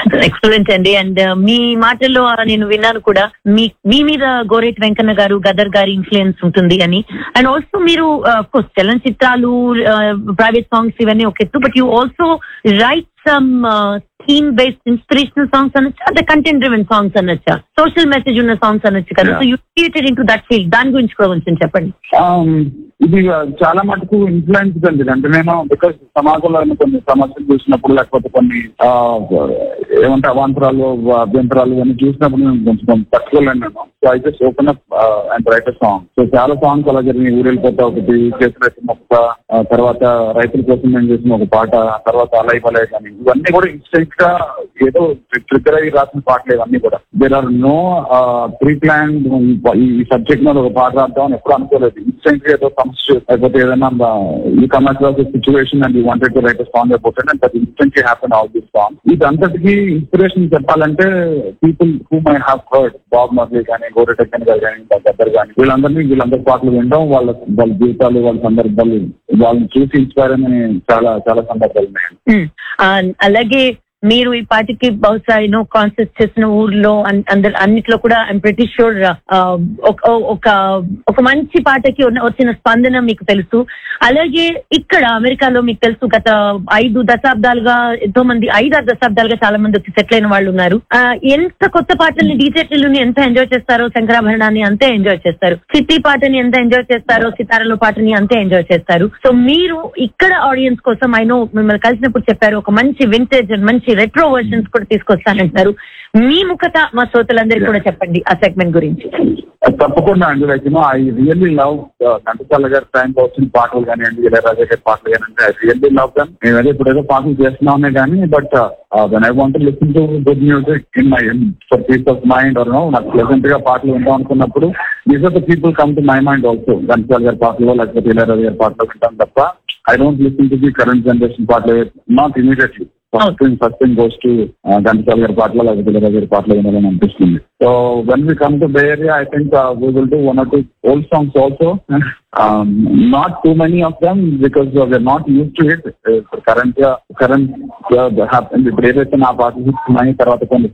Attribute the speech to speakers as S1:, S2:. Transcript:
S1: Excellent అండి and మీ మాటల్లో నేను విన్నాను కూడా మీ మీ మీద గోరేట్ వెంకన్న గారు గదర్ గారి ఇన్ఫ్లుయెన్స్ ఉంటుంది అని అండ్ ఆల్సో మీరు కోర్స్ చలనచిత్రాలు ప్రైవేట్ సాంగ్స్ ఇవన్నీ ఒక ఎత్తు but you also write some theme based inspirational songs అనొచ్చా అంటే కంటెంట్ డ్రివెన్ సాంగ్స్ అనొచ్చా సోషల్ మెసేజ్ ఉన్న సాంగ్స్ అనొచ్చు కదా so you created into that field దాని గురించి కూడా కొంచెం చెప్పండి
S2: Um, ఇది చాలా మటుకు ఇన్ఫ్లుయెన్స్ అండి అంటే నేను బికాస్ సమాజంలో ఉన్న కొన్ని సమస్యలు చూసినప్పుడు లేకపోతే కొన్ని ఆ, ఏమంటే అవాంతరాలు అభ్యంతరాలు ఇవన్నీ చూసినప్పుడు నేను కొంచెం తట్టుకోలేను నేను so I just open up and write song so చాలా సాంగ్స్ అలా జరిగినాయి ఊరెళ్ళిపోతా ఒకటి చేసిన ఒక ఆ, తర్వాత రైతుల కోసం నేను చేసిన ఒక పాట తర్వాత అలై బలై కానీ ఇవన్నీ కూడా ఇన్స్టెంట్ గా ఏదో ట్రిగ్గర్ అయ్యి రాసిన పాటలు ఇవన్నీ కూడా there are no pre plan ఈ సబ్జెక్ట్ మీద ఒక పాట రాద్దాం అని ఎప్పుడు అనుకోలేదు ఇన్స్టెంట్ గా ఏదో సమస్య లేకపోతే ఏదైనా ఈ commercial situation and you wanted to write song about it and that instantly happen all this song ఇది అంతటికి ఇన్స్పిరేషన్ చెప్పాలంటే people who my have heard Bob Marley కానీ గోరెటెక్కన్ గారు కానీ గద్దర్ కానీ వీళ్ళందరినీ వీళ్ళందరి పాటలు వినడం వాళ్ళ వాళ్ళ జీవితాలు వాళ్ళ సందర్భాలు వాళ్ళని చూసి ఇన్స్పైర్ అని చాలా చాలా సందర్భాలు ఉన్నాయి
S1: Hmm. ఆ, అలాగే మీరు ఈ పాటికి బహుశా ఎన్నో కాన్సర్ట్స్ చేసిన ఊర్లో అన్- అందరు అన్నిట్లో కూడా ఐఎమ్ ప్రెటీ షూర్ ఒక ఒక మంచి పాటకి ఉన్న- వచ్చిన స్పందన మీకు తెలుసు అలాగే ఇక్కడ అమెరికాలో మీకు తెలుసు గత ఐదు దశాబ్దాలుగా ఎంతో మంది ఐదు ఆరు దశాబ్దాలుగా చాలా మంది వచ్చి సెటిల్ అయిన వాళ్ళు ఉన్నారు ఆ, ఎంత కొత్త పాటల్ని డీజేటీలని ఎంత ఎంజాయ్ చేస్తారో శంకరాభరణాన్ని అంతే ఎంజాయ్ చేస్తారు సిటీ పాటని ఎంత ఎంజాయ్ చేస్తారో సితారాల పాటని అంతే ఎంజాయ్ చేస్తారు సో మీరు ఇక్కడ ఆడియన్స్ కోసం ఐ నో మిమ్మల్ని కలిసినప్పుడు చెప్పారు ఒక మంచి వింటేజ్ మంచి రెట్రో వర్షన్స్ కూడా తీసుకొస్తానంటున్నారు మీ ముఖత మా శ్రోతలందరికీ కూడా చెప్పండి ఆ సెగ్మెంట్ గురించి
S2: తప్పకుండా అండి like you know I really love Ghantasala గారి టైంలో వచ్చిన పాటలు కానివ్వండి ఇళయరాజా గారి పాటలు కానివ్వండి ఐ రియల్లీ లవ్ దమ్ మేము ఏదో ఇప్పుడు ఏదో పాటలు చేస్తున్నామే కానీ but when I want listen to good music in my for peace of mind or no నాకు ప్లెజెంట్ గా పాటలు వింటాం అనుకున్నప్పుడు these are the people come to my mind also Ghantasala గారి పాటలు లేకపోతే ఇళయరాజా గారి పాటలు వింటాం తప్ప I don't listen to the current generation పాటలు not immediately first thing first thing goes to Ghantasala గారి పాటలు లేకపోతే ఇళయరాజా గారి పాటలు వినాలని అనిపిస్తుంది so when we come to bay area I think we will do one or two old songs also not too many of them because we're not used to it current current ఇప్పుడు ఏదైతే నా పాటలు ఉన్నాయి తర్వాత కొన్ని